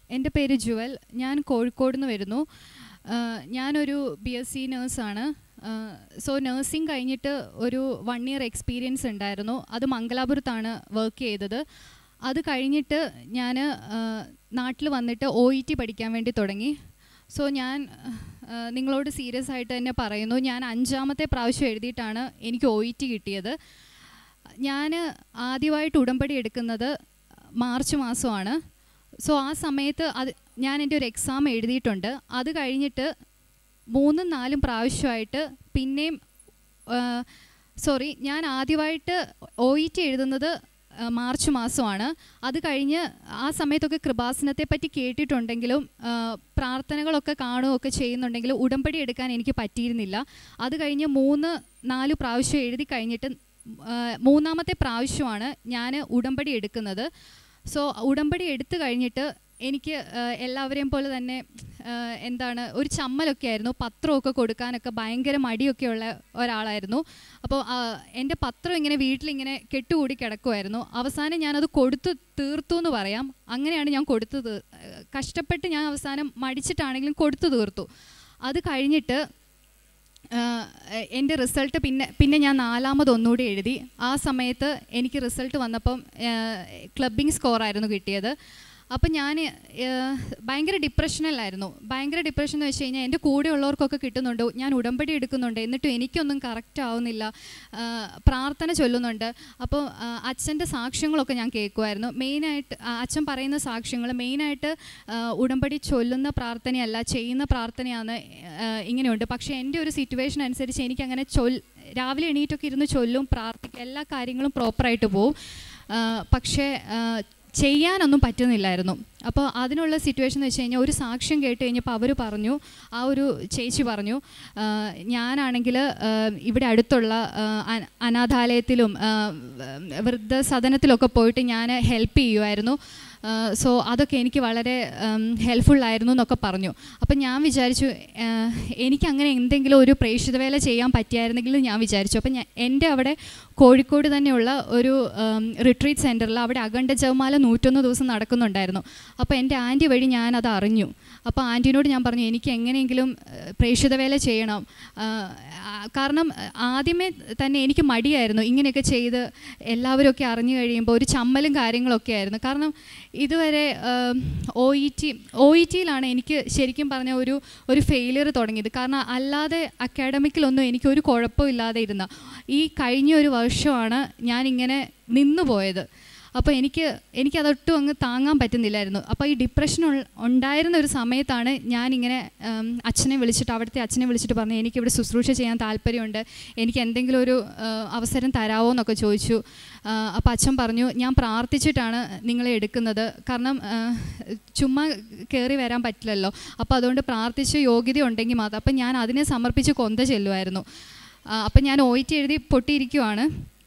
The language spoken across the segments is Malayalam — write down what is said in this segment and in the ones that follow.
എൻ്റെ പേര് ജുവൽ ഞാൻ കോഴിക്കോട് നിന്ന് വരുന്നു ആഹ് ഞാനൊരു ബി എസ് സി നേഴ്സാണ് സോ നേഴ്സിംഗ് കഴിഞ്ഞിട്ട് ഒരു വൺ ഇയർ എക്സ്പീരിയൻസ് ഉണ്ടായിരുന്നു അത് മംഗലാപുരത്താണ് വർക്ക് ചെയ്തത് അത് കഴിഞ്ഞിട്ട് ഞാൻ നാട്ടിൽ വന്നിട്ട് ഒ ഇ ടി പഠിക്കാൻ വേണ്ടി തുടങ്ങി സോ ഞാൻ ആഹ് നിങ്ങളോട് സീരിയസ് ആയിട്ട് തന്നെ പറയുന്നു ഞാൻ അഞ്ചാമത്തെ പ്രാവശ്യം എഴുതിയിട്ടാണ് എനിക്ക് ഒ ഇ ടി കിട്ടിയത് ഞാൻ ആദ്യമായിട്ട് ഉടമ്പടി എടുക്കുന്നത് മാർച്ച് മാസമാണ് സോ ആ സമയത്ത് അത് ഞാൻ എൻ്റെ ഒരു എക്സാം എഴുതിയിട്ടുണ്ട് അത് കഴിഞ്ഞിട്ട് മൂന്നും നാലും പ്രാവശ്യമായിട്ട് പിന്നെയും സോറി ഞാൻ ആദ്യമായിട്ട് ഒ ഇ ടി എഴുതുന്നത് ആ, മാർച്ച് മാസമാണ് അത് കഴിഞ്ഞ് ആ സമയത്തൊക്കെ കൃപാസനത്തെ പറ്റി കേട്ടിട്ടുണ്ടെങ്കിലും ആ, പ്രാർത്ഥനകളൊക്കെ കാണുകയൊക്കെ ചെയ്യുന്നുണ്ടെങ്കിലും ഉടമ്പടി എടുക്കാൻ എനിക്ക് പറ്റിയിരുന്നില്ല അത് കഴിഞ്ഞ് മൂന്ന് നാല് പ്രാവശ്യം എഴുതി കഴിഞ്ഞിട്ട് ആ, മൂന്നാമത്തെ പ്രാവശ്യമാണ് ഞാൻ ഉടമ്പടി എടുക്കുന്നത് സോ ഉടമ്പടി എടുത്തു കഴിഞ്ഞിട്ട് എനിക്ക് ആ, എല്ലാവരെയും പോലെ തന്നെ ആ, എന്താണ് ഒരു ചമ്മലൊക്കെ ആയിരുന്നു പത്രമൊക്കെ കൊടുക്കാനൊക്കെ ഭയങ്കര മടിയൊക്കെ ഉള്ള ഒരാളായിരുന്നു അപ്പോൾ എൻ്റെ പത്രം ഇങ്ങനെ വീട്ടിലിങ്ങനെ കെട്ടുകൂടി കിടക്കുമായിരുന്നു അവസാനം ഞാനത് കൊടുത്തു തീർത്തു എന്ന് പറയാം അങ്ങനെയാണ് ഞാൻ കൊടുത്തു തീ- കഷ്ടപ്പെട്ട് ഞാൻ അവസാനം മടിച്ചിട്ടാണെങ്കിലും കൊടുത്തു തീർത്തു അത് കഴിഞ്ഞിട്ട് ആഹ് എൻ്റെ റിസൾട്ട് പിന്നെ പിന്നെ ഞാൻ നാലാമത് ഒന്നുകൂടി എഴുതി ആ സമയത്ത് എനിക്ക് റിസൾട്ട് വന്നപ്പം ക്ലബിംഗ് സ്കോറായിരുന്നു കിട്ടിയത് അപ്പം ഞാൻ ഭയങ്കര ഡിപ്രഷനിലായിരുന്നു ഭയങ്കര ഡിപ്രഷൻ എന്ന് വെച്ച് കഴിഞ്ഞാൽ എൻ്റെ കൂടെ ഉള്ളവർക്കൊക്കെ കിട്ടുന്നുണ്ട് ഞാൻ ഉടമ്പടി എടുക്കുന്നുണ്ട് എന്നിട്ടും എനിക്കൊന്നും കറക്റ്റ് ആവുന്നില്ല ആഹ് പ്രാർത്ഥന ചൊല്ലുന്നുണ്ട് അപ്പോൾ അച്ഛൻ്റെ സാക്ഷ്യങ്ങളൊക്കെ ഞാൻ കേൾക്കുമായിരുന്നു മെയിനായിട്ട് അച്ഛൻ പറയുന്ന സാക്ഷ്യങ്ങൾ മെയിനായിട്ട് ഉടമ്പടി ചൊല്ലുന്ന പ്രാർത്ഥനയല്ല ചെയ്യുന്ന പ്രാർത്ഥനയാണ് ആഹ് ഇങ്ങനെയുണ്ട് പക്ഷേ എൻ്റെ ഒരു സിറ്റുവേഷൻ അനുസരിച്ച് എനിക്കങ്ങനെ ചൊൽ രാവിലെ എണീറ്റൊക്കെ ഇരുന്ന് ചൊല്ലും പ്രാർത്ഥിക്കും എല്ലാ കാര്യങ്ങളും പ്രോപ്പറായിട്ട് പോവും ആഹ് പക്ഷേ ആഹ് ചെയ്യാനൊന്നും പറ്റുന്നില്ലായിരുന്നു അപ്പോൾ അതിനുള്ള സിറ്റുവേഷൻ എന്ന് വെച്ച് കഴിഞ്ഞാൽ ഒരു സാക്ഷ്യം കേട്ട് കഴിഞ്ഞപ്പോൾ അവർ പറഞ്ഞു ആ ഒരു ചേച്ചി പറഞ്ഞു ആഹ് ഞാനാണെങ്കിൽ ആഹ് ഇവിടെ അടുത്തുള്ള ആഹ് അന- അനാഥാലയത്തിലും ആഹ് വൃദ്ധസദനത്തിലൊക്കെ പോയിട്ട് ഞാൻ ഹെൽപ്പ് ചെയ്യുമായിരുന്നു സോ അതൊക്കെ എനിക്ക് വളരെ ഹെൽപ്ഫുൾ ആയിരുന്നു എന്നൊക്കെ പറഞ്ഞു അപ്പം ഞാൻ വിചാരിച്ചു ആഹ് എനിക്ക് അങ്ങനെ എന്തെങ്കിലും ഒരു പ്രേക്ഷിത വേല ചെയ്യാൻ പറ്റിയായിരുന്നെങ്കിൽ ഞാൻ വിചാരിച്ചു അപ്പം ഞാൻ എൻ്റെ അവിടെ കോഴിക്കോട് തന്നെയുള്ള ഒരു റിട്രീറ്റ് സെൻറ്ററിൽ അവിടെ അഖണ്ഡ ജപമാല നൂറ്റൊന്ന് ദിവസം നടക്കുന്നുണ്ടായിരുന്നു അപ്പോൾ എൻ്റെ ആൻറ്റി വഴി ഞാനത് അറിഞ്ഞു അപ്പോൾ ആൻറ്റിനോട് ഞാൻ പറഞ്ഞു എനിക്ക് എങ്ങനെയെങ്കിലും ഏഹ്, പ്രേക്ഷിത വേല ചെയ്യണം ആഹ്, ആ, കാരണം ഏഹ്, ആദ്യമേ തന്നെ എനിക്ക് മടിയായിരുന്നു ഇങ്ങനെയൊക്കെ ചെയ്ത് എല്ലാവരും ഒക്കെ അറിഞ്ഞു കഴിയുമ്പോൾ ഒരു ചമ്മലും കാര്യങ്ങളൊക്കെ ആയിരുന്നു കാരണം ഇതുവരെ O E T O E ടിയിലാണ് എനിക്ക് ശരിക്കും പറഞ്ഞ ഒരു ഒരു ഫെയിലിയർ തുടങ്ങിയത് കാരണം അല്ലാതെ അക്കാഡമിക്കിലൊന്നും എനിക്ക് ഒരു കുഴപ്പമില്ലാതെ ഇരുന്ന ഈ കഴിഞ്ഞ ഒരു വർഷമാണ് ഞാനിങ്ങനെ നിന്നു പോയത് അപ്പോൾ എനിക്ക് എനിക്കതൊട്ടും അങ്ങ് താങ്ങാൻ പറ്റുന്നില്ലായിരുന്നു അപ്പോൾ ഈ ഡിപ്രഷൻ ഉൾ- ഉണ്ടായിരുന്ന ഒരു സമയത്താണ് ഞാനിങ്ങനെ ഉം, അച്ഛനെ വിളിച്ചിട്ട് അവിടുത്തെ അച്ഛനെ വിളിച്ചിട്ട് പറഞ്ഞു എനിക്കിവിടെ ശുശ്രൂഷ ചെയ്യാൻ താല്പര്യമുണ്ട് എനിക്ക് എന്തെങ്കിലും ഒരു ആ, അവസരം തരാമോ എന്നൊക്കെ ചോദിച്ചു അപ്പോൾ അച്ഛൻ പറഞ്ഞു ഞാൻ പ്രാർത്ഥിച്ചിട്ടാണ് നിങ്ങളെ എടുക്കുന്നത് കാരണം ആ, ചുമ്മാ കയറി വരാൻ പറ്റില്ലല്ലോ അപ്പോൾ അതുകൊണ്ട് പ്രാർത്ഥിച്ച് യോഗ്യത ഉണ്ടെങ്കിൽ മാത്രം അപ്പം ഞാൻ അതിനെ സമർപ്പിച്ച് കൊന്ത ചെല്ലുമായിരുന്നു അപ്പം ഞാൻ ഒ ടി എഴുതി പൊട്ടിയിരിക്കുവാണ്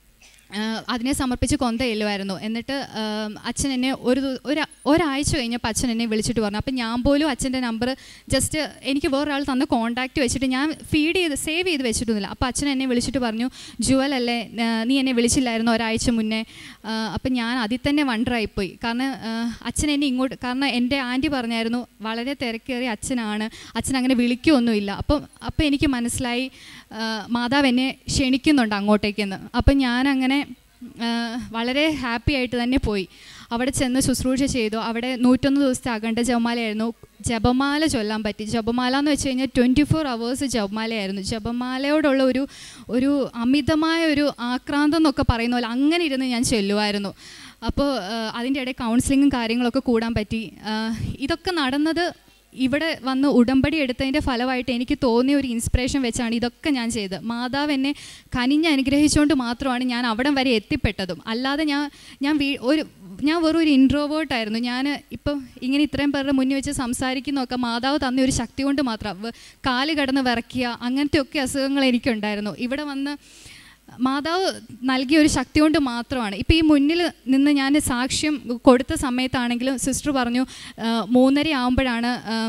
ആഹ് അതിനെ സമർപ്പിച്ച് കൊന്ത ചെല്ലുമായിരുന്നു എന്നിട്ട് ആം, അച്ഛൻ എന്നെ ഒരു ദി- ഒരു ഒരാഴ്ച കഴിഞ്ഞപ്പോൾ അച്ഛൻ എന്നെ വിളിച്ചിട്ട് പറഞ്ഞു അപ്പം ഞാൻ പോലും അച്ഛൻ്റെ നമ്പർ ജസ്റ്റ് എനിക്ക് വേറൊരാൾ തന്ന കോൺടാക്റ്റ് വെച്ചിട്ട് ഞാൻ ഫീഡ് ചെയ്ത് സേവ് ചെയ്ത് വെച്ചിട്ടൊന്നുമില്ല അപ്പോൾ അച്ഛൻ എന്നെ വിളിച്ചിട്ട് പറഞ്ഞു ജുവൽ അല്ലേ ആഹ് നീ എന്നെ വിളിച്ചില്ലായിരുന്നു ഒരാഴ്ച മുന്നേ ആഹ് അപ്പം ഞാൻ അതിൽ തന്നെ വണ്ടറായിപ്പോയി കാരണം ആഹ് അച്ഛൻ എന്നെ ഇങ്ങോട്ട് കാരണം എൻ്റെ ആൻറ്റി പറഞ്ഞായിരുന്നു വളരെ തിരക്കേറിയ അച്ഛനാണ് അച്ഛൻ അങ്ങനെ വിളിക്കുകയൊന്നുമില്ല അപ്പം അപ്പം എനിക്ക് മനസ്സിലായി ആഹ് മാതാവ് എന്നെ ക്ഷണിക്കുന്നുണ്ട് അങ്ങോട്ടേക്കെന്ന് അപ്പം ഞാനങ്ങനെ ആഹ് വളരെ ഹാപ്പി ആയിട്ട് തന്നെ പോയി അവിടെ ചെന്ന് ശുശ്രൂഷ ചെയ്തു അവിടെ നൂറ്റൊന്ന് ദിവസത്തെ അഖണ്ഡ ജപമാലയായിരുന്നു ജപമാല ചൊല്ലാൻ പറ്റി ജപമാല എന്ന് വെച്ച് കഴിഞ്ഞാൽ ട്വൻറ്റി ഫോർ അവേഴ്സ് ജപമാലയായിരുന്നു ജപമാലയോടുള്ള ഒരു ഒരു അമിതമായ ഒരു ആക്രാന്തം എന്നൊക്കെ പറയുന്ന പോലെ അങ്ങനെ ഇരുന്ന് ഞാൻ ചൊല്ലുമായിരുന്നു അപ്പോൾ അതിൻ്റെ ഇടയിൽ കൗൺസിലിങ്ങും കാര്യങ്ങളൊക്കെ കൂടാൻ പറ്റി ആഹ് ഇതൊക്കെ നടന്നത് ഇവിടെ വന്ന് ഉടമ്പടി എടുത്തതിൻ്റെ ഫലമായിട്ട് എനിക്ക് തോന്നിയ ഒരു ഇൻസ്പിറേഷൻ വെച്ചാണ് ഇതൊക്കെ ഞാൻ ചെയ്തത് മാതാവ് എന്നെ കനിഞ്ഞ് അനുഗ്രഹിച്ചുകൊണ്ട് മാത്രമാണ് ഞാൻ അവിടം വരെ എത്തിപ്പെട്ടതും അല്ലാതെ ഞാൻ ഞാൻ വീ ഒരു ഞാൻ വെറും ഒരു ഇൻട്രോവേർട്ടായിരുന്നു ഞാൻ ഇപ്പം ഇങ്ങനെ ഇത്രയും പേരുടെ മുന്നിൽ വെച്ച് സംസാരിക്കുന്നതൊക്കെ മാതാവ് തന്ന ഒരു ശക്തി കൊണ്ട് മാത്രം വ- കാല് കടന്ന് വിറയ്ക്കുക അങ്ങനത്തെ ഒക്കെ അസുഖങ്ങൾ എനിക്കുണ്ടായിരുന്നു ഇവിടെ വന്ന് മാതാവ് നൽകിയ ഒരു ശക്തി കൊണ്ട് മാത്രമാണ് ഇപ്പോൾ ഈ മുന്നിൽ നിന്ന് ഞാൻ സാക്ഷ്യം കൊടുത്ത സമയത്താണെങ്കിലും സിസ്റ്റർ പറഞ്ഞു ആ, മൂന്നര ആകുമ്പോഴാണ്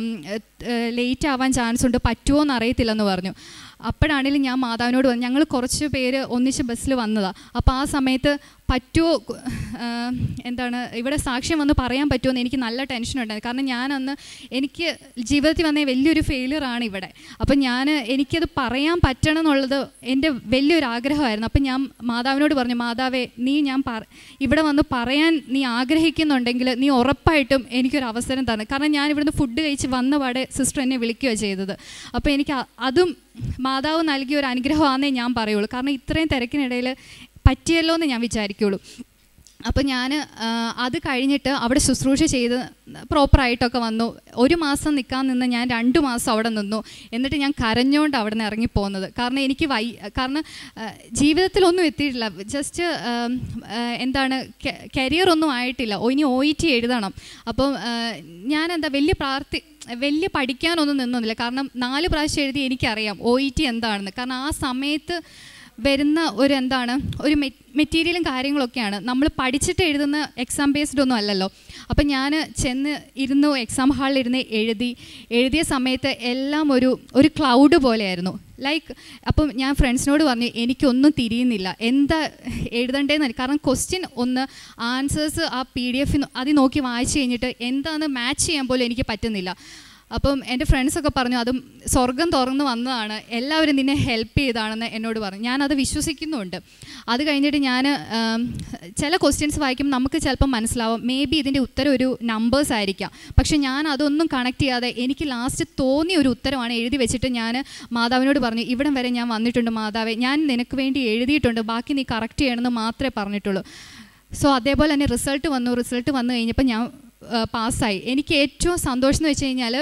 ലേറ്റ് ആവാൻ ചാൻസ് ഉണ്ട് പറ്റുമോ എന്ന് അറിയത്തില്ലെന്ന് പറഞ്ഞു അപ്പോഴാണെങ്കിലും ഞാൻ മാതാവിനോട് പറഞ്ഞു ഞങ്ങൾ കുറച്ച് പേര് ഒന്നിച്ച് ബസ്സിൽ വന്നതാണ് അപ്പോൾ ആ സമയത്ത് പറ്റുമോ ആ, എന്താണ് ഇവിടെ സാക്ഷ്യം വന്ന് പറയാൻ പറ്റുമോ എന്ന് എനിക്ക് നല്ല ടെൻഷൻ ഉണ്ടായിരുന്നു കാരണം ഞാൻ അന്ന് എനിക്ക് ജീവിതത്തിൽ വന്ന വലിയൊരു ഫെയിലിയർ ആണ് ഇവിടെ അപ്പം ഞാൻ എനിക്കത് പറയാൻ പറ്റണം എന്നുള്ളത് എൻ്റെ വലിയൊരു ആഗ്രഹമായിരുന്നു അപ്പം ഞാൻ മാതാവിനോട് പറഞ്ഞു മാതാവേ നീ ഞാൻ പറ ഇവിടെ വന്ന് പറയാൻ നീ ആഗ്രഹിക്കുന്നുണ്ടെങ്കിൽ നീ ഉറപ്പായിട്ടും എനിക്കൊരു അവസരം തന്നെ കാരണം ഞാൻ ഇവിടുന്ന് ഫുഡ് കഴിച്ച് വന്ന പാടെ സിസ്റ്റർ എന്നെ വിളിക്കുകയാണ് ചെയ്തത് അപ്പോൾ എനിക്ക് അ- അതും മാതാവ് നൽകിയ ഒരു അനുഗ്രഹമാണെന്നേ ഞാൻ പറയുള്ളൂ കാരണം ഇത്രയും തിരക്കിനിടയിൽ പറ്റിയല്ലോ എന്ന് ഞാൻ വിചാരിക്കുള്ളൂ അപ്പോൾ ഞാൻ അത് കഴിഞ്ഞിട്ട് അവിടെ ശുശ്രൂഷ ചെയ്ത് പ്രോപ്പറായിട്ടൊക്കെ വന്നു ഒരു മാസം നിൽക്കാൻ നിന്ന് ഞാൻ രണ്ട് മാസം അവിടെ നിന്നു എന്നിട്ട് ഞാൻ കരഞ്ഞുകൊണ്ട് അവിടെ നിന്ന് ഇറങ്ങിപ്പോകുന്നത് കാരണം എനിക്ക് വൈ കാരണം ആ, ജീവിതത്തിലൊന്നും എത്തിയിട്ടില്ല ജസ്റ്റ് എന്താണ് കരിയർ ഒന്നും ആയിട്ടില്ല ഓ, ഇനി ഒ ഇ ടി എഴുതണം അപ്പം ഞാൻ എന്താ വലിയ പ്രാർത്ഥി വലിയ പഠിക്കാനൊന്നും നിന്നൊന്നുമില്ല കാരണം നാല് പ്രാവശ്യം എഴുതി എനിക്കറിയാം ഒ ഇ ടി എന്താണെന്ന് കാരണം ആ സമയത്ത് വരുന്ന ഒരു എന്താണ് ഒരു മെറ്റീരിയലും കാര്യങ്ങളൊക്കെയാണ് നമ്മൾ പഠിച്ചിട്ട് എഴുതുന്ന എക്സാം ബേസ്ഡ് ഒന്നും അല്ലല്ലോ അപ്പം ഞാൻ ചെന്ന് ഇരുന്നു എക്സാം ഹാളിൽ ഇരുന്ന് എഴുതി എഴുതിയ സമയത്ത് എല്ലാം ഒരു ഒരു ക്ലൗഡ് പോലെയായിരുന്നു ലൈക്ക് അപ്പം ഞാൻ ഫ്രണ്ട്സിനോട് പറഞ്ഞു എനിക്കൊന്നും തിരിയുന്നില്ല എന്താ എഴുതണ്ടേന്ന് കാരണം ക്വസ്റ്റ്യൻ ഒന്ന് ആൻസേഴ്സ് ആ പി ഡി എഫ് അതിൽ നോക്കി വായിച്ചു കഴിഞ്ഞിട്ട് എന്താണെന്ന് മാച്ച് ചെയ്യാൻ പോലും എനിക്ക് പറ്റുന്നില്ല അപ്പം എൻ്റെ ഫ്രണ്ട്സൊക്കെ പറഞ്ഞു അതും സ്വർഗം തുറന്നു വന്നതാണ് എല്ലാവരും നിന്നെ ഹെൽപ്പ് ചെയ്താണെന്ന് എന്നോട് പറഞ്ഞു ഞാനത് വിശ്വസിക്കുന്നുമുണ്ട് അത് കഴിഞ്ഞിട്ട് ഞാൻ ചില ക്വസ്റ്റ്യൻസ് വായിക്കുമ്പോൾ നമുക്ക് ചിലപ്പം മനസ്സിലാവും മേ ബി ഇതിൻ്റെ ഉത്തരം ഒരു നമ്പേഴ്സ് ആയിരിക്കാം പക്ഷേ ഞാൻ അതൊന്നും കണക്ട് ചെയ്യാതെ എനിക്ക് ലാസ്റ്റ് തോന്നിയ ഒരു ഉത്തരമാണ് എഴുതി വെച്ചിട്ട് ഞാൻ മാതാവിനോട് പറഞ്ഞു ഇവിടം വരെ ഞാൻ വന്നിട്ടുണ്ട് മാതാവേ ഞാൻ നിനക്ക് വേണ്ടി എഴുതിയിട്ടുണ്ട് ബാക്കി നീ കറക്റ്റ് ചെയ്യണമെന്ന് മാത്രമേ പറഞ്ഞിട്ടുള്ളൂ സോ അതേപോലെ തന്നെ റിസൾട്ട് വന്നു റിസൾട്ട് വന്നു കഴിഞ്ഞപ്പോൾ ഞാൻ പാസ്സായി എനിക്ക് ഏറ്റവും സന്തോഷം എന്ന് വെച്ച് കഴിഞ്ഞാൽ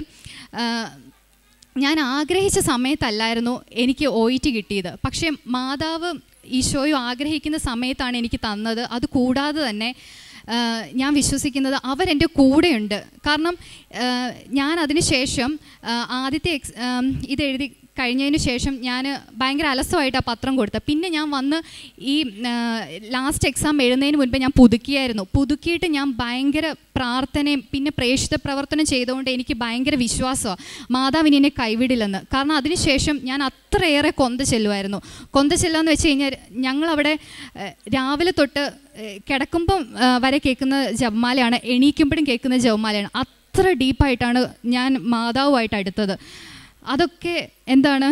ഞാൻ ആഗ്രഹിച്ച സമയത്തല്ലായിരുന്നു എനിക്ക് ഒ ഇ ടി കിട്ടിയത് പക്ഷേ മാതാവ് ഈശോയും ആഗ്രഹിക്കുന്ന സമയത്താണ് എനിക്ക് തന്നത് അത് കൂടാതെ തന്നെ ആ, ഞാൻ വിശ്വസിക്കുന്നത് അവരെൻ്റെ കൂടെയുണ്ട് കാരണം ആ, ഞാൻ അതിന് ശേഷം ആ, ആദ്യത്തെ എക്സ് ആം, ഇത് എഴുതി കഴിഞ്ഞതിന് ശേഷം ഞാൻ ഭയങ്കര അലസമായിട്ട് ആ പത്രം കൊടുത്തത് പിന്നെ ഞാൻ വന്ന് ഈ ലാസ്റ്റ് എക്സാം എഴുതുന്നതിന് മുൻപ് ഞാൻ പുതുക്കിയായിരുന്നു പുതുക്കിയിട്ട് ഞാൻ ഭയങ്കര പ്രാർത്ഥനയും പിന്നെ പ്രേക്ഷിത പ്രവർത്തനം ചെയ്തുകൊണ്ട് എനിക്ക് ഭയങ്കര വിശ്വാസമാണ് മാതാവിനെ എന്നെ കൈവിടില്ലെന്ന് കാരണം അതിനുശേഷം ഞാൻ അത്രയേറെ കൊന്ത ചെല്ലുമായിരുന്നു കൊന്ത ചെല്ലാന്ന് വെച്ച് കഴിഞ്ഞാൽ ഞങ്ങളവിടെ ഏഹ്, രാവിലെ തൊട്ട് ഏഹ്, കിടക്കുമ്പം ഏഹ്, വരെ കേൾക്കുന്ന ജപമാലയാണ് എണീക്കുമ്പോഴും കേൾക്കുന്ന ജപമാലയാണ് അത്ര ഡീപ്പായിട്ടാണ് ഞാൻ മാതാവുമായിട്ട് അടുത്തത് അതൊക്കെ എന്താണ്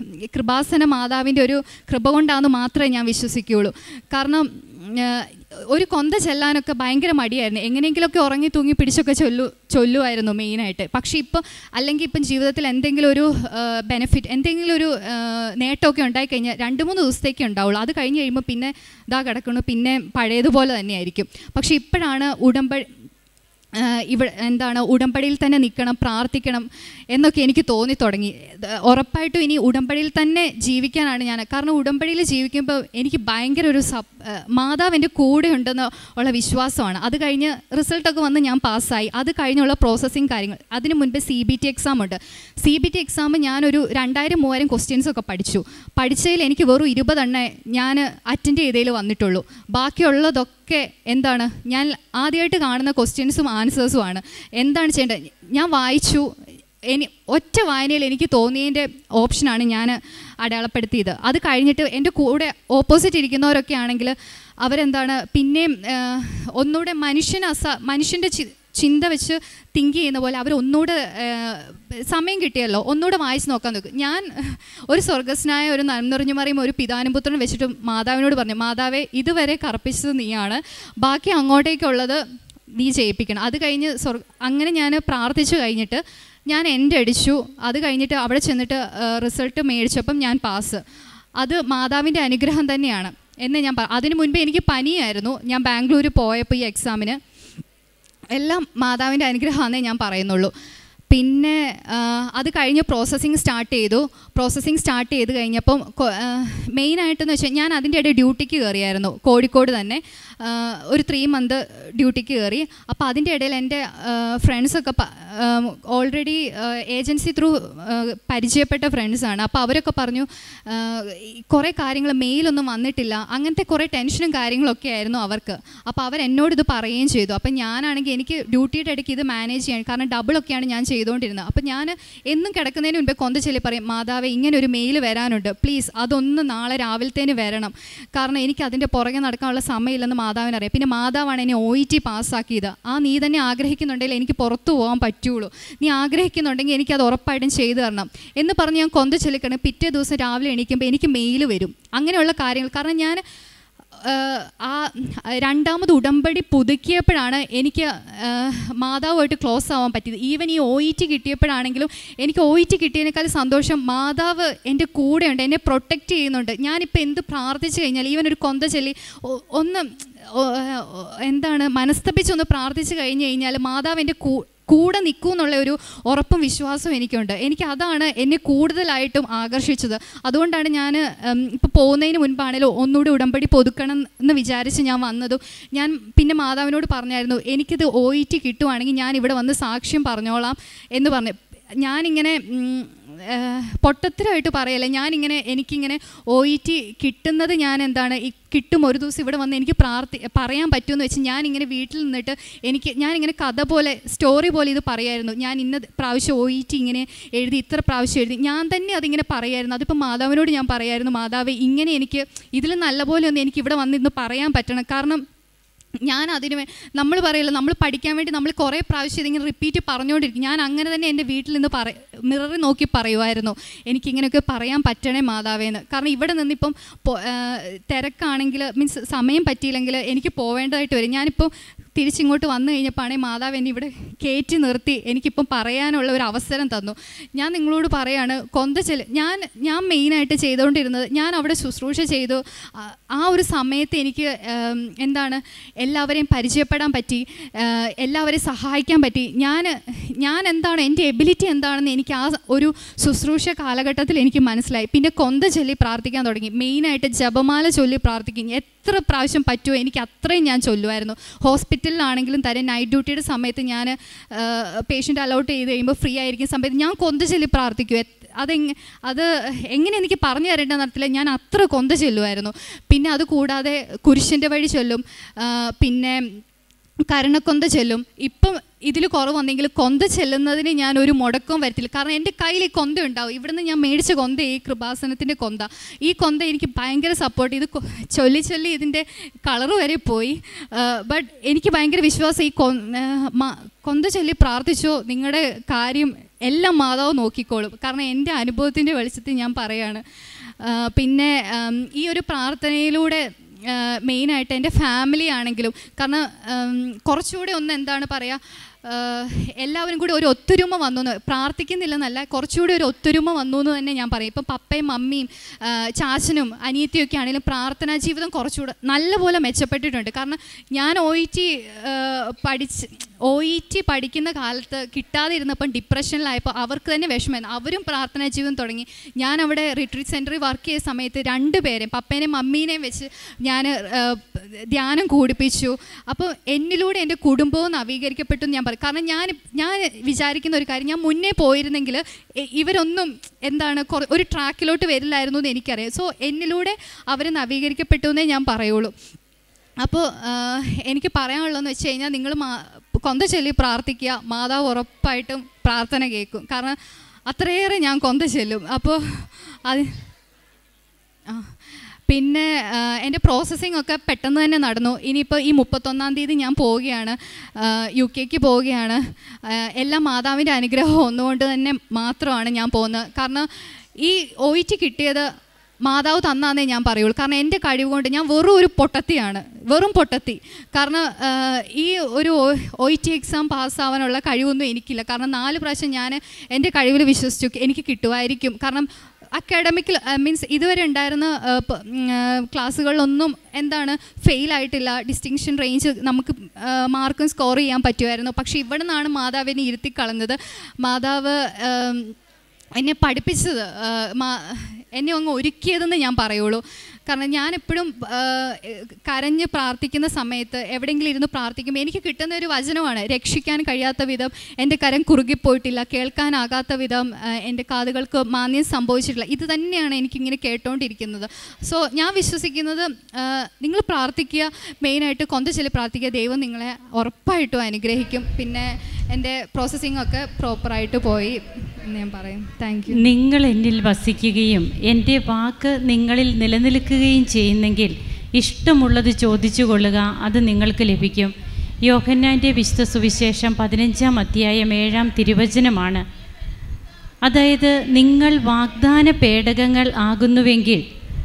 കൃപാസന മാതാവിൻ്റെ ഒരു കൃപ കൊണ്ടാണെന്ന് മാത്രമേ ഞാൻ വിശ്വസിക്കുകയുള്ളൂ കാരണം ഏഹ്, ഒരു കൊന്ത ചെല്ലാനൊക്കെ ഭയങ്കര മടിയായിരുന്നു എങ്ങനെയെങ്കിലുമൊക്കെ ഉറങ്ങി തൂങ്ങി പിടിച്ചൊക്കെ ചൊല്ലു ചൊല്ലുമായിരുന്നു മെയിനായിട്ട് പക്ഷേ ഇപ്പം അല്ലെങ്കിൽ ഇപ്പം ജീവിതത്തിൽ എന്തെങ്കിലും ഒരു ബെനിഫിറ്റ് എന്തെങ്കിലും ഒരു ഏഹ്, നേട്ടമൊക്കെ ഉണ്ടായിക്കഴിഞ്ഞാൽ രണ്ട് മൂന്ന് ദിവസത്തേക്ക് ഉണ്ടാവുള്ളൂ അത് കഴിഞ്ഞ് കഴിയുമ്പോൾ പിന്നെ ഇതാ കിടക്കുന്നു പിന്നെ പഴയതുപോലെ തന്നെയായിരിക്കും പക്ഷേ ഇപ്പോഴാണ് ഉടമ്പടി ആഹ് ഇവിടെ എന്താണ് ഉടമ്പടിയിൽ തന്നെ നിൽക്കണം പ്രാർത്ഥിക്കണം എന്നൊക്കെ എനിക്ക് തോന്നി തുടങ്ങി ഇത് ഉറപ്പായിട്ടും ഇനി ഉടമ്പടിയിൽ തന്നെ ജീവിക്കാനാണ് ഞാൻ കാരണം ഉടമ്പടിയിൽ ജീവിക്കുമ്പോൾ എനിക്ക് ഭയങ്കര ഒരു സപ് ആഹ് മാതാവ് എൻ്റെ കൂടെ ഉണ്ടെന്ന് ഉള്ള വിശ്വാസമാണ് അത് കഴിഞ്ഞ് റിസൾട്ടൊക്കെ വന്ന് ഞാൻ പാസ്സായി അത് കഴിഞ്ഞുള്ള പ്രോസസ്സിങ് കാര്യങ്ങൾ അതിന് മുൻപ് സി ബി ടി എക്സാം ഉണ്ട് സി ബി ടി എക്സാം ഞാനൊരു രണ്ടായിരം മൂവായിരം ക്വസ്റ്റ്യൻസ് ഒക്കെ പഠിച്ചു പഠിച്ചതിൽ എനിക്ക് വെറും ഇരുപതെണ്ണേ ഞാൻ അറ്റൻഡ് ചെയ്തതിൽ വന്നിട്ടുള്ളൂ ബാക്കിയുള്ളതൊക്കെ എന്താണ് ഞാൻ ആദ്യമായിട്ട് കാണുന്ന ക്വസ്റ്റ്യൻസും ആൻസേഴ്സും ആണ് എന്താണ് ചെയ്യേണ്ടത് ഞാൻ വായിച്ചു എനി ഒറ്റ വായനയിൽ എനിക്ക് തോന്നിയതിൻ്റെ ഓപ്ഷനാണ് ഞാൻ അടയാളപ്പെടുത്തിയത് അത് കഴിഞ്ഞിട്ട് എൻ്റെ കൂടെ ഓപ്പോസിറ്റ് ഇരിക്കുന്നവരൊക്കെ ആണെങ്കിൽ അവരെന്താണ് പിന്നെയും ആ, ഒന്നുകൂടെ മനുഷ്യന് അസ മനുഷ്യൻ്റെ ചി ചിന്ത വെച്ച് തിങ്ക് ചെയ്യുന്ന പോലെ അവർ ഒന്നുകൂടെ ആ, സമയം കിട്ടിയല്ലോ ഒന്നുകൂടെ വായിച്ച് നോക്കാൻ നോക്കും ഞാൻ ഒരു സ്വർഗസ്നായ ഒരു നന്മറിഞ്ഞു മറിയും ഒരു പിതാനുപുത്രൻ വെച്ചിട്ട് മാതാവിനോട് പറഞ്ഞു മാതാവേ ഇതുവരെ കറപ്പിച്ചത് നീയാണ് ബാക്കി അങ്ങോട്ടേക്കുള്ളത് നീ ചെയ്യിപ്പിക്കണം അത് കഴിഞ്ഞ് സ്വർഗ അങ്ങനെ ഞാൻ പ്രാർത്ഥിച്ചു കഴിഞ്ഞിട്ട് ഞാൻ എൻ്റെ അടിച്ചു അത് കഴിഞ്ഞിട്ട് അവിടെ ചെന്നിട്ട് റിസൾട്ട് മേടിച്ചപ്പം ഞാൻ പാസ് അത് മാതാവിൻ്റെ അനുഗ്രഹം തന്നെയാണ് എന്ന് ഞാൻ പറ അതിനു മുൻപേ എനിക്ക് പനിയായിരുന്നു ഞാൻ ബാംഗ്ലൂർ പോയപ്പോൾ ഈ എക്സാമിന് എല്ലാം മാതാവിൻ്റെ അനുഗ്രഹമാണെന്നേ ഞാൻ പറയുന്നുള്ളൂ പിന്നെ ആ, അത് കഴിഞ്ഞ് പ്രോസസ്സിങ് സ്റ്റാർട്ട് ചെയ്തു പ്രോസസ്സിങ് സ്റ്റാർട്ട് ചെയ്ത് കഴിഞ്ഞപ്പം മെയിനായിട്ടെന്ന് വെച്ചാൽ ഞാൻ അതിൻ്റെ ഇടയിൽ ഡ്യൂട്ടിക്ക് കയറിയായിരുന്നു കോഴിക്കോട് തന്നെ ആ, ഒരു ത്രീ മന്ത് ഡ്യൂട്ടിക്ക് കയറി അപ്പോൾ അതിൻ്റെ ഇടയിൽ എൻ്റെ ഫ്രണ്ട്സൊക്കെ ഓൾറെഡി ഏജൻസി ത്രൂ പരിചയപ്പെട്ട ഫ്രണ്ട്സാണ് അപ്പോൾ അവരൊക്കെ പറഞ്ഞു ആ, ഈ കുറേ കാര്യങ്ങൾ മെയിലൊന്നും വന്നിട്ടില്ല അങ്ങനത്തെ കുറേ ടെൻഷനും കാര്യങ്ങളൊക്കെ ആയിരുന്നു അവർക്ക് അപ്പോൾ അവർ എന്നോട് ഇത് പറയുകയും ചെയ്തു അപ്പം ഞാനാണെങ്കിൽ എനിക്ക് ഡ്യൂട്ടിയുടെ ഇടയ്ക്ക് ഇത് മാനേജ് ചെയ്യാൻ കാരണം ഡബിളൊക്കെയാണ് ഞാൻ ചെയ്തുകൊണ്ടിരുന്നത് ചെയ്തുകൊണ്ടിരുന്നത് അപ്പം ഞാൻ എന്നും കിടക്കുന്നതിന് മുൻപേ കൊന്ത ചൊല്ലി പറയും മാതാവെ ഇങ്ങനെ ഒരു മെയിൽ വരാനുണ്ട് പ്ലീസ് അതൊന്ന് നാളെ രാവിലത്തേന് വരണം കാരണം എനിക്ക് അതിൻ്റെ പുറകെ നടക്കാനുള്ള സമയമില്ലെന്ന് മാതാവിനറിയാം പിന്നെ മാതാവാണ് എന്നെ ഒ ഇ ടി പാസ്സാക്കിയത് ആ നീ തന്നെ ആഗ്രഹിക്കുന്നുണ്ടെങ്കിൽ എനിക്ക് പുറത്തു പോകാൻ പറ്റുള്ളൂ നീ ആഗ്രഹിക്കുന്നുണ്ടെങ്കിൽ എനിക്കത് ഉറപ്പായിട്ടും ചെയ്തു തരണം എന്ന് പറഞ്ഞ് ഞാൻ കൊന്ത ചൊല്ലിക്കണം പിറ്റേ ദിവസം രാവിലെ എണീക്കുമ്പോൾ എനിക്ക് മെയിൽ വരും അങ്ങനെയുള്ള കാര്യങ്ങൾ കാരണം ഞാൻ ആഹ് ആ രണ്ടാമത് ഉടമ്പടി പുതുക്കിയപ്പോഴാണ് എനിക്ക് ആഹ് മാതാവുമായിട്ട് ക്ലോസ് ആവാൻ പറ്റിയത് ഈവൻ ഈ ഒ ഇ ടി കിട്ടിയപ്പോഴാണെങ്കിലും എനിക്ക് ഒ ഇ ടി കിട്ടിയതിനേക്കാൾ സന്തോഷം മാതാവ് എൻ്റെ കൂടെയുണ്ട് എന്നെ പ്രൊട്ടക്റ്റ് ചെയ്യുന്നുണ്ട് ഞാനിപ്പോൾ എന്ത് പ്രാർത്ഥിച്ചു കഴിഞ്ഞാൽ ഈവൻ ഒരു കൊന്ത ചൊല്ലി ഒ- ഒന്ന് ഒ- ഒ- എന്താണ് മനസ്തപ്പിച്ചൊന്ന് പ്രാർത്ഥിച്ചു കഴിഞ്ഞ് കഴിഞ്ഞാൽ മാതാവ് എൻ്റെ കൂ കൂടെ നിൽക്കൂ എന്നുള്ള ഒരു ഉറപ്പും വിശ്വാസവും എനിക്കുണ്ട് എനിക്ക് അതാണ് എന്നെ കൂടുതലായിട്ടും ആകർഷിച്ചത് അതുകൊണ്ടാണ് ഞാൻ ഇപ്പോൾ പോകുന്നതിന് മുൻപാണേലും ഒന്നുകൂടി ഉടമ്പടി പുതുക്കണം എന്ന് വിചാരിച്ച് ഞാൻ വന്നതും ഞാൻ പിന്നെ മാതാവിനോട് പറഞ്ഞായിരുന്നു എനിക്കിത് ഒ ഇ ടി കിട്ടുവാണെങ്കിൽ ഞാൻ ഇവിടെ വന്ന് സാക്ഷ്യം പറഞ്ഞോളാം എന്ന് പറഞ്ഞു ഞാനിങ്ങനെ ഉം, ഏഹ്, പൊട്ടത്തരമായിട്ട് പറയല്ല ഞാനിങ്ങനെ എനിക്കിങ്ങനെ ഒ ഇ ടി കിട്ടുന്നത് ഞാൻ എന്താണ് ഈ കിട്ടും ഒരു ദിവസം ഇവിടെ വന്ന് എനിക്ക് പ്രാർത്ഥി പറയാൻ പറ്റുമെന്ന് വെച്ച് ഞാനിങ്ങനെ വീട്ടിൽ നിന്നിട്ട് എനിക്ക് ഞാനിങ്ങനെ കഥ പോലെ സ്റ്റോറി പോലെ ഇത് പറയായിരുന്നു ഞാൻ ഇന്ന പ്രാവശ്യം ഒ ഇ ടി ഇങ്ങനെ എഴുതി ഇത്ര പ്രാവശ്യം എഴുതി ഞാൻ തന്നെ അതിങ്ങനെ പറയായിരുന്നു അതിപ്പോൾ മാതാവിനോട് ഞാൻ പറയായിരുന്നു മാതാവ് ഇങ്ങനെ എനിക്ക് ഇതിൽ നല്ലപോലെ ഒന്ന് എനിക്ക് ഇവിടെ വന്ന് ഇന്ന് പറയാൻ പറ്റണം കാരണം ഞാൻ അതിന് വേ നമ്മൾ പറയല്ലോ നമ്മൾ പഠിക്കാൻ വേണ്ടി നമ്മൾ കുറേ പ്രാവശ്യം ഇതിങ്ങനെ റിപ്പീറ്റ് പറഞ്ഞുകൊണ്ടിരിക്കും ഞാൻ അങ്ങനെ തന്നെ എൻ്റെ വീട്ടിൽ നിന്ന് പറ മിററിൽ നോക്കി പറയുമായിരുന്നു എനിക്കിങ്ങനെയൊക്കെ പറയാൻ പറ്റണേ മാതാവേന്ന് കാരണം ഇവിടെ നിന്നിപ്പം പൊ- ആ, തിരക്കാണെങ്കിൽ മീൻസ് സമയം പറ്റിയില്ലെങ്കിൽ എനിക്ക് പോവേണ്ടതായിട്ട് വരും ഞാനിപ്പോൾ തിരിച്ചിങ്ങോട്ട് വന്നു കഴിഞ്ഞപ്പോഴാണെങ്കിൽ മാതാവ് എന്നെ ഇവിടെ കയറ്റി നിർത്തി എനിക്കിപ്പം പറയാനുള്ള ഒരു അവസരം തന്നു ഞാൻ നിങ്ങളോട് പറയാണ് കൊന്ത ചെല് ഞാൻ ഞാൻ മെയിനായിട്ട് ചെയ്തുകൊണ്ടിരുന്നത് ഞാൻ അവിടെ ശുശ്രൂഷ ചെയ്തു ആ- ആ ഒരു സമയത്ത് എനിക്ക് ഉം, എന്താണ് എല്ലാവരെയും പരിചയപ്പെടാൻ പറ്റി ആ, എല്ലാവരെയും സഹായിക്കാൻ പറ്റി ഞാൻ ഞാൻ എന്താണ് എൻ്റെ എബിലിറ്റി എന്താണെന്ന് എനിക്ക് ആ ഒരു ശുശ്രൂഷ കാലഘട്ടത്തിൽ എനിക്ക് മനസ്സിലായി പിന്നെ കൊന്ത ചൊല്ലി പ്രാർത്ഥിക്കാൻ തുടങ്ങി മെയിനായിട്ട് ജപമാല ചൊല്ലി പ്രാർത്ഥിക്കും എത്ര പ്രാവശ്യം പറ്റുമോ എനിക്ക് അത്രയും ഞാൻ ചൊല്ലുമായിരുന്നു ഹോസ്പിറ്റലിലാണെങ്കിലും തരം നൈറ്റ് ഡ്യൂട്ടിയുടെ സമയത്ത് ഞാൻ പേഷ്യൻ്റ് അലൗട്ട് ചെയ്ത് കഴിയുമ്പോൾ ഫ്രീ ആയിരിക്കുന്ന സമയത്ത് ഞാൻ കൊന്ത ചൊല്ലി പ്രാർത്ഥിക്കും എത്- അതെങ്ങ അത് എങ്ങനെ എനിക്ക് പറഞ്ഞു തരേണ്ടെന്ന് അറിയത്തില്ല ഞാൻ അത്ര കൊന്ത ചൊല്ലുമായിരുന്നു പിന്നെ അത് കൂടാതെ കുരിശിൻ്റെ വഴി ചൊല്ലും ആ, പിന്നെ കരണക്കൊന്ത ചെല്ലും ഇപ്പം ഇതിൽ കുറവ് വന്നെങ്കിൽ കൊന്ത ചെല്ലുന്നതിന് ഞാൻ ഒരു മുടക്കവും വരത്തില്ല കാരണം എൻ്റെ കയ്യിൽ ഈ കൊന്ത ഉണ്ടാവും ഇവിടുന്ന് ഞാൻ മേടിച്ച കൊന്ത ഈ കൃപാസനത്തിൻ്റെ കൊന്ത ഈ കൊന്ത എനിക്ക് ഭയങ്കര സപ്പോർട്ട് ഇത് കൊ- ചൊല്ലി ചൊല്ലി ഇതിൻ്റെ കളറ് വരെ പോയി ബട്ട് എനിക്ക് ഭയങ്കര വിശ്വാസം ഈ കൊ ആ, മ- കൊന്ത ചൊല്ലി പ്രാർത്ഥിച്ചോ നിങ്ങളുടെ കാര്യം എല്ലാം മാതാവ് നോക്കിക്കോളും കാരണം എൻ്റെ അനുഭവത്തിൻ്റെ വെളിച്ചത്തിൽ ഞാൻ പറയാണ് ആ, പിന്നെ ആം, ഈ ഒരു പ്രാർത്ഥനയിലൂടെ മെയിനായിട്ട് എൻ്റെ ഫാമിലി ആണെങ്കിലും കാരണം ഉം, കുറച്ചുകൂടി ഒന്ന് എന്താണ് പറയുക എല്ലാവരും കൂടി ഒരു ഒത്തൊരുമ വന്നു എന്ന് പ്രാർത്ഥിക്കുന്നില്ലെന്നല്ല കുറച്ചുകൂടി ഒരു ഒത്തൊരുമ വന്നു എന്ന് തന്നെ ഞാൻ പറയും ഇപ്പം പപ്പയും മമ്മിയും ആ, ചാച്ചനും അനിയത്തിയും ഒക്കെ ആണെങ്കിലും പ്രാർത്ഥനാ ജീവിതം കുറച്ചുകൂടെ നല്ലപോലെ മെച്ചപ്പെട്ടിട്ടുണ്ട് കാരണം ഞാൻ ഒ ഇ ടി പഠിച്ച് ഒ ഇ ടി പഠിക്കുന്ന കാലത്ത് കിട്ടാതെ ഇരുന്നപ്പം ഡിപ്രഷനിലായപ്പോൾ അവർക്ക് തന്നെ വിഷമമായിരുന്നു അവരും പ്രാർത്ഥനാ ജീവിതം തുടങ്ങി ഞാൻ അവിടെ റിട്രീറ്റ് സെൻറ്ററിൽ വർക്ക് ചെയ്ത സമയത്ത് രണ്ടുപേരെയും പപ്പേനെയും മമ്മീനെയും വെച്ച് ഞാൻ ധ്യാനം കൂടിപ്പിച്ചു അപ്പോൾ എന്നിലൂടെ എൻ്റെ കുടുംബവും നവീകരിക്കപ്പെട്ടു എന്ന് ഞാൻ പറയും കാരണം ഞാൻ ഞാൻ വിചാരിക്കുന്ന ഒരു കാര്യം ഞാൻ മുന്നേ പോയിരുന്നെങ്കിൽ എ- ഇവരൊന്നും എന്താണ് കുറ- ഒരു ട്രാക്കിലോട്ട് വരില്ലായിരുന്നു എന്ന് എനിക്കറിയാം സോ എന്നിലൂടെ അവർ നവീകരിക്കപ്പെട്ടു എന്നേ ഞാൻ പറയുള്ളൂ അപ്പോൾ എനിക്ക് പറയാനുള്ളതെന്ന് വെച്ച് കഴിഞ്ഞാൽ നിങ്ങൾ മാ കൊന്ത ചൊല്ലി പ്രാർത്ഥിക്കുക മാതാവ് ഉറപ്പായിട്ടും പ്രാർത്ഥന കേൾക്കും കാരണം അത്രയേറെ ഞാൻ കൊന്ത ചെല്ലും അപ്പോൾ അത് ആ പിന്നെ ആ, എൻ്റെ പ്രോസസ്സിംഗ് ഒക്കെ പെട്ടെന്ന് തന്നെ നടന്നു ഇനിയിപ്പോൾ ഈ മുപ്പത്തൊന്നാം തീയതി ഞാൻ പോവുകയാണ് ആ, യു കെക്ക് പോവുകയാണ് ആ, എല്ലാം മാതാവിൻ്റെ അനുഗ്രഹം ഒന്നുകൊണ്ട് തന്നെ മാത്രമാണ് ഞാൻ പോകുന്നത് കാരണം ഈ ഒ ഇ ടി കിട്ടിയത് മാതാവ് തന്നാന്നേ ഞാൻ പറയുള്ളൂ കാരണം എൻ്റെ കഴിവ് കൊണ്ട് ഞാൻ വെറും ഒരു പൊട്ടത്തിയാണ് വെറും പൊട്ടത്തി കാരണം ആ, ഈ ഒരു ഒ ഇ ടി എക്സാം പാസ്സാവാനുള്ള കഴിവൊന്നും എനിക്കില്ല കാരണം നാല് പ്രാവശ്യം ഞാൻ എൻ്റെ കഴിവിൽ വിശ്വസിച്ചു എനിക്ക് കിട്ടുമായിരിക്കും കാരണം അക്കാഡമിക് മീൻസ് ഇതുവരെ ഉണ്ടായിരുന്ന ആ, പ- ഉം, ആ, ക്ലാസ്സുകളിലൊന്നും എന്താണ് ഫെയിൽ ആയിട്ടില്ല ഡിസ്റ്റിങ്ഷൻ റേഞ്ച് നമുക്ക് മാർക്കും സ്കോർ ചെയ്യാൻ പറ്റുമായിരുന്നു പക്ഷേ ഇവിടെ നിന്നാണ് മാതാവിനെ ഇരുത്തി കളഞ്ഞത് മാതാവ് ആം, എന്നെ പഠിപ്പിച്ചത് ആ, മാ- എന്നെ അങ്ങ് ഒരുക്കിയതെന്ന് ഞാൻ പറയുള്ളൂ കാരണം ഞാനെപ്പോഴും ആ, കരഞ്ഞ് പ്രാർത്ഥിക്കുന്ന സമയത്ത് എവിടെയെങ്കിലും ഇരുന്ന് പ്രാർത്ഥിക്കുമ്പോൾ എനിക്ക് കിട്ടുന്ന ഒരു വചനമാണ് രക്ഷിക്കാൻ കഴിയാത്ത വിധം എൻ്റെ കരം കുറുകിപ്പോയിട്ടില്ല കേൾക്കാനാകാത്ത വിധം ആ, എൻ്റെ കാതുകൾക്ക് മാന്യം സംഭവിച്ചിട്ടില്ല ഇത് തന്നെയാണ് എനിക്കിങ്ങനെ കേട്ടോണ്ടിരിക്കുന്നത് സോ ഞാൻ വിശ്വസിക്കുന്നത് നിങ്ങൾ പ്രാർത്ഥിക്കുക മെയിനായിട്ട് കൊന്ത ചൊല്ലി പ്രാർത്ഥിക്കുക ദൈവം നിങ്ങളെ ഉറപ്പായിട്ടും അനുഗ്രഹിക്കും പിന്നെ എൻ്റെ പ്രോസസ്സിംഗ് ഒക്കെ പ്രോപ്പറായിട്ട് പോയി എന്ന് ഞാൻ പറയും താങ്ക് യു നിങ്ങൾ എന്നിൽ വസിക്കുകയും എൻ്റെ വാക്ക് നിങ്ങളിൽ നിലനിൽക്കുകയും ചെയ്യുന്നെങ്കിൽ ഇഷ്ടമുള്ളത് ചോദിച്ചു കൊള്ളുക അത് നിങ്ങൾക്ക് ലഭിക്കും യോഹന്നാൻ്റെ വിശുദ്ധ സുവിശേഷം പതിനഞ്ചാം അധ്യായം ഏഴാം തിരുവചനമാണ് അതായത് നിങ്ങൾ വാഗ്ദാന പേടകങ്ങൾ ആകുന്നുവെങ്കിൽ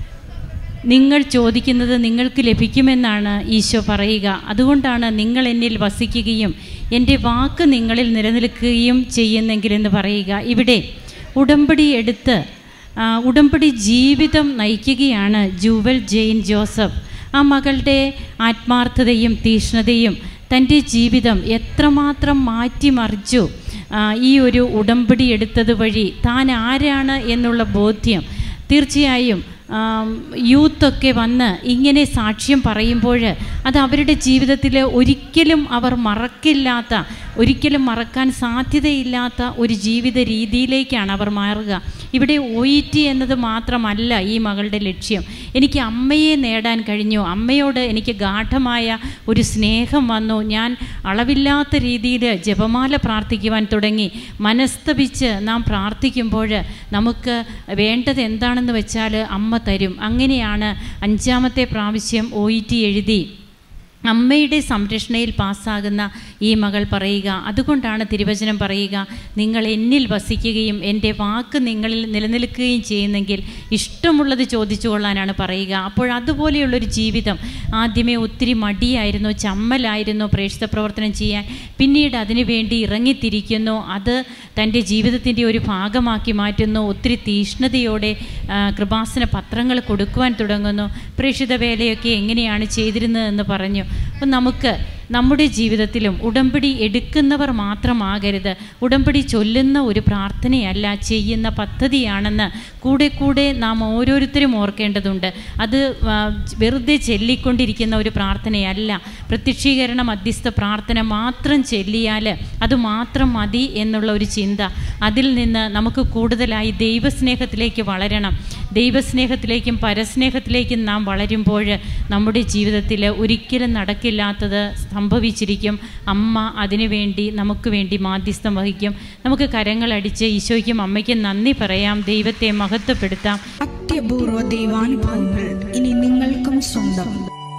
നിങ്ങൾ ചോദിക്കുന്നത് നിങ്ങൾക്ക് ലഭിക്കുമെന്നാണ് ഈശോ പറയുക അതുകൊണ്ടാണ് നിങ്ങൾ എന്നിൽ വസിക്കുകയും എൻ്റെ വാക്ക് നിങ്ങളിൽ നിലനിൽക്കുകയും ചെയ്യുന്നെങ്കിലെന്ന് പറയുക ഇവിടെ ഉടമ്പടി എടുത്ത് ആ, ഉടമ്പടി ജീവിതം നയിക്കുകയാണ് ജൂവൽ ജെയിൻ ജോസഫ് ആ മകളുടെ ആത്മാർത്ഥതയും തീഷ്ണതയും തൻ്റെ ജീവിതം എത്രമാത്രം മാറ്റിമറിച്ചു ആ, ഈ ഒരു ഉടമ്പടി എടുത്തത് വഴി താൻ ആരാണ് എന്നുള്ള ബോധ്യം തീർച്ചയായും ആം, യൂത്തൊക്കെ വന്ന് ഇങ്ങനെ സാക്ഷ്യം പറയുമ്പോൾ അത് അവരുടെ ജീവിതത്തിൽ ഒരിക്കലും അവർ മറക്കില്ലാത്ത ഒരിക്കലും മറക്കാൻ സാധ്യതയില്ലാത്ത ഒരു ജീവിത രീതിയിലേക്കാണ് അവർ മാറുക ഇവിടെ ഒ ഇ ടി എന്നത് മാത്രമല്ല ഈ മകളുടെ ലക്ഷ്യം എനിക്ക് അമ്മയെ നേടാൻ കഴിഞ്ഞു അമ്മയോട് എനിക്ക് ഗാഠമായ ഒരു സ്നേഹം വന്നു ഞാൻ അളവില്ലാത്ത രീതിയിൽ ജപമാല പ്രാർത്ഥിക്കുവാൻ തുടങ്ങി മനസ്തപിച്ച് നാം പ്രാർത്ഥിക്കുമ്പോൾ നമുക്ക് വേണ്ടത് എന്താണെന്ന് വെച്ചാൽ അമ്മ തരും അങ്ങനെയാണ് അഞ്ചാമത്തെ പ്രാവശ്യം ഒ ഇ ടി എഴുതി അമ്മയുടെ സംരക്ഷണയിൽ പാസ്സാകുന്ന ഈ മകൾ പറയുക അതുകൊണ്ടാണ് തിരുവചനം പറയുക നിങ്ങൾ എന്നിൽ വസിക്കുകയും എൻ്റെ വാക്ക് നിങ്ങളിൽ നിലനിൽക്കുകയും ചെയ്യുന്നെങ്കിൽ ഇഷ്ടമുള്ളത് ചോദിച്ചു കൊള്ളാനാണ് പറയുക അപ്പോൾ അതുപോലെയുള്ളൊരു ജീവിതം ആദ്യമേ ഒത്തിരി മടിയായിരുന്നു ചമ്മലായിരുന്നു പ്രേക്ഷിത പ്രവർത്തനം ചെയ്യാൻ പിന്നീട് അതിനുവേണ്ടി ഇറങ്ങിത്തിരിക്കുന്നു അത് തൻ്റെ ജീവിതത്തിൻ്റെ ഒരു ഭാഗമാക്കി മാറ്റുന്നു ഒത്തിരി തീഷ്ണതയോടെ ആ, കൃപാസന പത്രങ്ങൾ കൊടുക്കുവാൻ തുടങ്ങുന്നു പ്രേക്ഷിത വേലയൊക്കെ എങ്ങനെയാണ് ചെയ്തിരുന്നതെന്ന് പറഞ്ഞു അപ്പം നമുക്ക് നമ്മുടെ ജീവിതത്തിലും ഉടമ്പടി എടുക്കുന്നവർ മാത്രമാകരുത് ഉടമ്പടി ചൊല്ലുന്ന ഒരു പ്രാർത്ഥനയല്ല ചെയ്യുന്ന പദ്ധതിയാണെന്ന് കൂടെ കൂടെ നാം ഓരോരുത്തരും ഓർക്കേണ്ടതുണ്ട് അത് ആ, വെറുതെ ചൊല്ലിക്കൊണ്ടിരിക്കുന്ന ഒരു പ്രാർത്ഥനയല്ല പ്രത്യക്ഷീകരണ മധ്യസ്ഥ പ്രാർത്ഥന മാത്രം ചൊല്ലിയാൽ അത് മാത്രം മതി എന്നുള്ള ഒരു ചിന്ത അതിൽ നിന്ന് നമുക്ക് കൂടുതലായി ദൈവസ്നേഹത്തിലേക്ക് വളരണം ദൈവസ്നേഹത്തിലേക്കും പരസ്നേഹത്തിലേക്കും നാം വളരുമ്പോൾ നമ്മുടെ ജീവിതത്തിൽ ഒരിക്കലും നടക്കില്ലാത്തത് സംഭവിച്ചിരിക്കും അമ്മ അതിനുവേണ്ടി നമുക്ക് വേണ്ടി മാധ്യസ്ഥം വഹിക്കും നമുക്ക് കരങ്ങളടിച്ച് ഈശോയ്ക്കും അമ്മയ്ക്കും നന്ദി പറയാം ദൈവത്തെ മഹത്വപ്പെടുത്താം അത്യപൂർവ ദൈവാനുഭവങ്ങൾ ഇനി നിങ്ങൾക്കും സ്വന്തം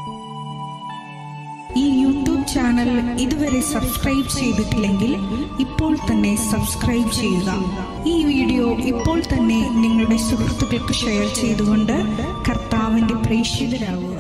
ഈ യൂട്യൂബ് ചാനൽ ഇതുവരെ സബ്സ്ക്രൈബ് ചെയ്തിട്ടില്ലെങ്കിൽ ഇപ്പോൾ തന്നെ സബ്സ്ക്രൈബ് ചെയ്യുക ഈ വീഡിയോ ഇപ്പോൾ തന്നെ നിങ്ങളുടെ സുഹൃത്തുക്കൾക്ക് ഷെയർ ചെയ്തുകൊണ്ട് കർത്താവിന്റെ പ്രേക്ഷിതരാകുക